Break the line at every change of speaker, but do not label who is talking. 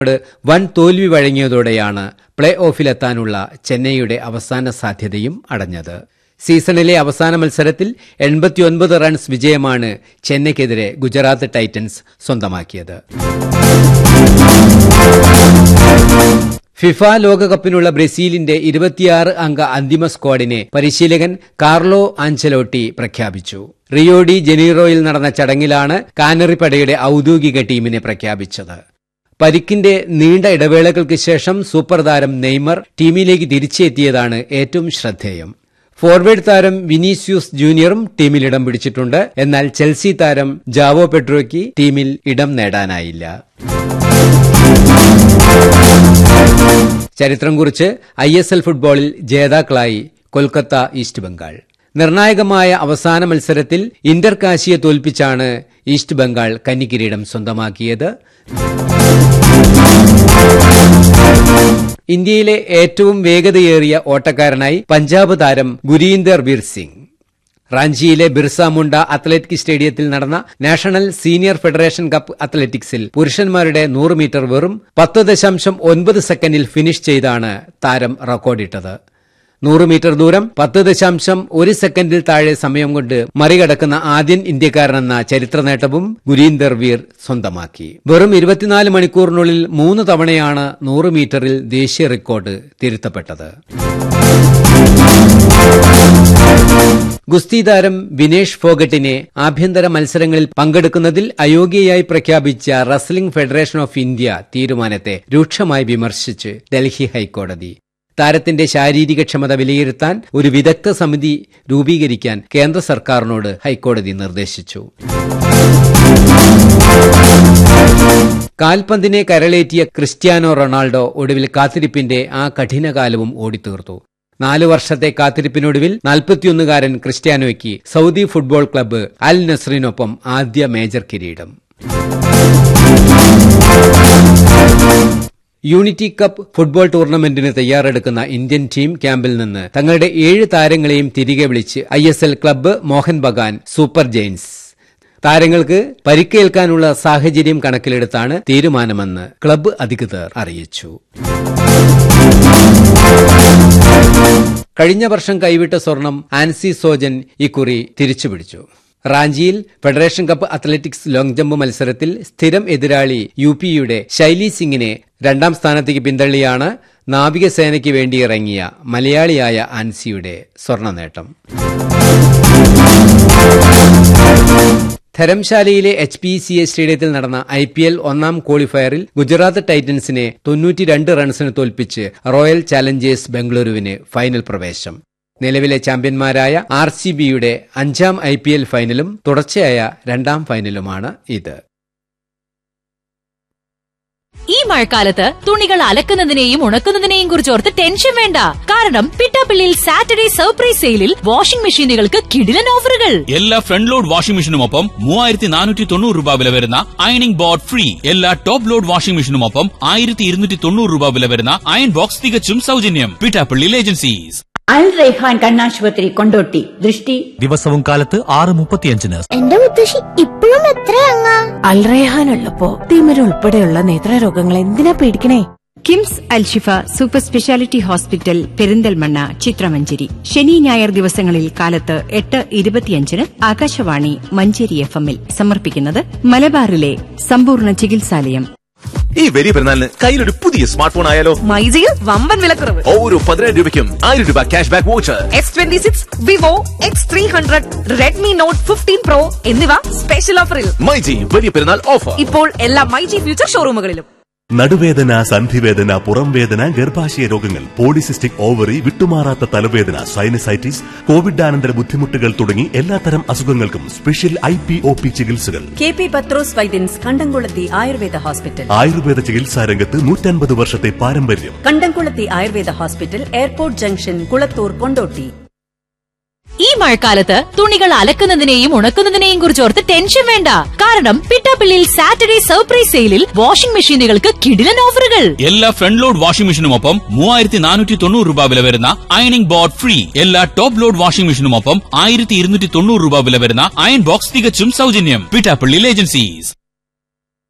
ോട് വൻ തോൽവി വഴങ്ങിയതോടെയാണ് പ്ലേ ഓഫിലെത്താനുള്ള ചെന്നൈയുടെ അവസാന സാധ്യതയും അടഞ്ഞത് സീസണിലെ അവസാന മത്സരത്തിൽ എൺപത്തിയൊൻപത് റൺസ് വിജയമാണ് ചെന്നൈക്കെതിരെ ഗുജറാത്ത് ടൈറ്റൻസ് സ്വന്തമാക്കിയത് ഫിഫ ലോകകപ്പിനുള്ള ബ്രസീലിന്റെ ഇരുപത്തിയാറ് അംഗ അന്തിമ സ്ക്വാഡിനെ പരിശീലകൻ കാർലോ ആഞ്ചലോട്ടി പ്രഖ്യാപിച്ചു റിയോ ഡി ജനീറോയിൽ നടന്ന ചടങ്ങിലാണ് കാനറിപ്പടയുടെ ഔദ്യോഗിക ടീമിനെ പ്രഖ്യാപിച്ചത് പരിക്കിന്റെ നീണ്ട ഇടവേളകൾക്ക് ശേഷം സൂപ്പർ താരം നെയ്മർ ടീമിലേക്ക് തിരിച്ചെത്തിയതാണ് ഏറ്റവും ശ്രദ്ധേയം ഫോർവേഡ് താരം വിനീസ്യൂസ് ജൂനിയറും ടീമിൽ ഇടം പിടിച്ചിട്ടുണ്ട് എന്നാൽ ചെൽസി താരം ജാവോ പെഡ്രോയ്ക്ക് ടീമിൽ ഇടം നേടാനായില്ല ചരിത്രം കുറിച്ച് ഐ എസ് എൽ ഫുട്ബോളിൽ ജേതാക്കളായി കൊൽക്കത്ത ഈസ്റ്റ് ബംഗാൾ നിർണായകമായ അവസാന മത്സരത്തിൽ ഇന്റർ കാശിയെ തോൽപ്പിച്ചാണ് ഈസ്റ്റ് ബംഗാൾ കന്നിക്കിരീടം സ്വന്തമാക്കിയത് ഇന്ത്യയിലെ ഏറ്റവും വേഗതയേറിയ ഓട്ടക്കാരനായി പഞ്ചാബ് താരം ഗുരീന്ദർ വീർ സിംഗ് റാഞ്ചിയിലെ ബിർസ മുണ്ട അത്ലറ്റിക് സ്റ്റേഡിയത്തിൽ നടന്ന നാഷണൽ സീനിയർ ഫെഡറേഷൻ കപ്പ് അത്ലറ്റിക്സിൽ പുരുഷന്മാരുടെ നൂറ് മീറ്റർ വെറും പത്ത് ദശാംശം ഒൻപത് സെക്കൻഡിൽ ഫിനിഷ് ചെയ്താണ് താരം റെക്കോർഡിട്ടത് നൂറ് മീറ്റർ ദൂരം പത്ത് ദശാംശം ഒരു സെക്കൻഡിൽ താഴെ സമയം കൊണ്ട് മറികടക്കുന്ന ആദ്യൻ ഇന്ത്യക്കാരനെന്ന ചരിത്ര നേട്ടവും ഗുരീന്ദർ വീർ സ്വന്തമാക്കി വെറും ഇരുപത്തിനാല് മണിക്കൂറിനുള്ളിൽ മൂന്ന് തവണയാണ് നൂറ് മീറ്ററിൽ ദേശീയ റെക്കോർഡ് തിരുത്തപ്പെട്ടത് ഗുസ്തി താരം വിനേഷ് ഫോഗട്ടിനെ ആഭ്യന്തര മത്സരങ്ങളിൽ പങ്കെടുക്കുന്നതിൽ അയോഗ്യയായി പ്രഖ്യാപിച്ച റസ്ലിംഗ് ഫെഡറേഷൻ ഓഫ് ഇന്ത്യ തീരുമാനത്തെ രൂക്ഷമായി വിമർശിച്ച് ഡൽഹി ഹൈക്കോടതി താരത്തിന്റെ ശാരീരിക ക്ഷമത വിലയിരുത്താൻ ഒരു വിദഗ്ധ സമിതി രൂപീകരിക്കാൻ കേന്ദ്ര സർക്കാരിനോട് ഹൈക്കോടതി നിർദ്ദേശിച്ചു കാൽപന്തിനെ കരളേറ്റിയ ക്രിസ്ത്യാനോ റൊണാൾഡോ ഒടുവിൽ കാത്തിരിപ്പിന്റെ ആ കഠിനകാലവും ഓടിത്തീർത്തു നാലു വർഷത്തെ കാത്തിരിപ്പിനൊടുവിൽ നാൽപ്പത്തിയൊന്നുകാരൻ ക്രിസ്ത്യാനോയ്ക്ക് സൗദി ഫുട്ബോൾ ക്ലബ്ബ് അൽ നസ്രിനൊപ്പം ആദ്യ മേജർ കിരീടം യൂണിറ്റി കപ്പ് ഫുട്ബോൾ ടൂർണമെന്റിന് തയ്യാറെടുക്കുന്ന ഇന്ത്യൻ ടീം ക്യാമ്പിൽ നിന്ന് തങ്ങളുടെ ഏഴ് താരങ്ങളെയും തിരികെ വിളിച്ച് I S L club Mohan Bagan super giants താരങ്ങൾക്ക് പരിക്കേൽക്കാനുള്ള സാഹചര്യം കണക്കിലെടുത്താണ് തീരുമാനമെന്ന് ക്ലബ്ബ് അധികൃതർ അറിയിച്ചു കഴിഞ്ഞ വർഷം കൈവിട്ട സ്വർണം ആൻസി സോജൻ ഇക്കുറി തിരിച്ചുപിടിച്ചു റാഞ്ചിയിൽ federation cup athletics long jump മത്സരത്തിൽ സ്ഥിരം എതിരാളി യു പിയുടെ ശൈലി സിംഗിനെ രണ്ടാം സ്ഥാനത്തേക്ക് പിന്തള്ളിയാണ് നാവികസേനയ്ക്ക് വേണ്ടി ഇറങ്ങിയ മലയാളിയായ ആൻസിയുടെ സ്വർണ്ണ നേട്ടം ധരംശാലയിലെ എച്ച് പി സി എ സ്റ്റേഡിയത്തിൽ നടന്ന ഐ പി എൽ ഒന്നാം ക്വാളിഫയറിൽ ഗുജറാത്ത് ടൈറ്റൻസിനെ തൊണ്ണൂറ്റിരണ്ട് റൺസിന് തോൽപ്പിച്ച് റോയൽ ചാലഞ്ചേഴ്സ് ബംഗളൂരുവിന് ഫൈനൽ പ്രവേശം നിലവിലെ ചാമ്പ്യന്മാരായ ആർ സി ബിയുടെ അഞ്ചാം ഐ പി എൽ ഫൈനലും തുടർച്ചയായ രണ്ടാം ഫൈനലുമാണ് ഇത്
ഈ മഴക്കാലത്ത് തുണികൾ അലക്കുന്നതിനെയും ഉണക്കുന്നതിനെയും കുറിച്ചോർത്ത് ടെൻഷൻ വേണ്ട കാരണം പിട്ടാപ്പിള്ളിയിൽ സാറ്റർഡേ സർപ്രൈസ് സെയിലിൽ വാഷിംഗ് മെഷീനുകൾക്ക് കിടിലൻ ഓഫറുകൾ
എല്ലാ ഫ്രണ്ട് ലോഡ് വാഷിംഗ് മെഷീനുമൊപ്പം മൂവായിരത്തി നാനൂറ്റി തൊണ്ണൂറ് രൂപ വില വരുന്ന അയണിംഗ് ബോർഡ് ഫ്രീ എല്ലാ ടോപ്പ് ലോഡ് വാഷിംഗ് മെഷീനുമൊപ്പം ആയിരത്തി ഇരുന്നൂറ്റി തൊണ്ണൂറ് രൂപ വില വരുന്ന അയൺ ബോക്സ് തികച്ചും സൗജന്യം പിട്ടാപ്പള്ളിയിൽ ഏജൻസീസ്
അൽ റൈഹാൻ കണ്ണാശുപത്രി കൊണ്ടോട്ടി ദൃഷ്ടി
ദിവസവും കാലത്ത് ആറ് മുപ്പത്തിയഞ്ചിന്
എന്റെ മുത്തശ്ശി ഇപ്പോഴും എത്രയങ്ങാ
അൽറേഹാൻ ഉള്ളപ്പോ തിമിര ഉൾപ്പെടെയുള്ള നേത്രരോഗങ്ങൾ എന്തിനാ പേടിക്കണേ
KIMS Alshifa super speciality hospital Perinthalmanna ചിത്രമഞ്ചേരി ശനി ഞായർ ദിവസങ്ങളിൽ കാലത്ത് എട്ട് ഇരുപത്തിയഞ്ചിന് ആകാശവാണി മഞ്ചേരി എഫ് എമ്മിൽ സമർപ്പിക്കുന്നത് മലബാറിലെ സമ്പൂർണ്ണ ചികിത്സാലയം
ഈ വലിയ പെരുന്നാളിന് കയ്യിലൊരു പുതിയ സ്മാർട്ട് ഫോൺ ആയാലോ
മൈജിയിൽ വമ്പൻ വിലക്കുറവ്
ഓരോ പതിനായിരം രൂപയ്ക്കും ആയിരം രൂപ cash back voucher
X twenty six Vivo X three hundred Redmi note fifteen pro എന്നിവ സ്പെഷ്യൽ ഓഫറിൽ
മൈജി വലിയ പെരുന്നാൾ ഓഫർ
ഇപ്പോൾ എല്ലാ മൈജി ഫ്യൂച്ചർ ഷോറൂമുകളിലും
നടുവേദന സന്ധിവേദന പുറംവേദന ഗർഭാശയ രോഗങ്ങൾ പോളിസിസ്റ്റിക് ഓവറി വിട്ടുമാറാത്ത തലവേദന സൈനസൈറ്റിസ് കോവിഡാനന്തര ബുദ്ധിമുട്ടുകൾ തുടങ്ങി എല്ലാത്തരം അസുഖങ്ങൾക്കും special I P O P ചികിത്സകൾ
K P Pathrose Vaidyans Kandamkulathy Ayurveda hospital
Ayurveda ചികിത്സാ രംഗത്ത് നൂറ്റൻപത് വർഷത്തെ പാരമ്പര്യം
Kandamkulathy Ayurveda hospital airport junction Kulathur Kondotty
ഈ മഴക്കാലത്ത് തുണികൾ അലക്കുന്നതിനെയും ഉണക്കുന്നതിനെയും കുറിച്ചോർത്ത് ടെൻഷൻ വേണ്ട കാരണം പിട്ടാപ്പിള്ളിയിൽ സാറ്റർഡേ സർപ്രൈസ് സെയിലിൽ വാഷിംഗ് മെഷീനുകൾക്ക് കിടിലൻ ഓഫറുകൾ
എല്ലാ ഫ്രണ്ട് ലോഡ് വാഷിംഗ് മെഷീനുമൊപ്പം മൂവായിരത്തി നാനൂറ്റി തൊണ്ണൂറ് രൂപ വില വരുന്ന അയണിംഗ് ബോർഡ് ഫ്രീ എല്ലാ ടോപ്പ് ലോഡ് വാഷിംഗ് മെഷീനുമൊപ്പം ആയിരത്തി ഇരുന്നൂറ്റി തൊണ്ണൂറ് രൂപ വില വരുന്ന അയൺ ബോക്സ് തികച്ചും സൗജന്യം പിട്ടാപ്പള്ളിയിൽ ഏജൻസീസ്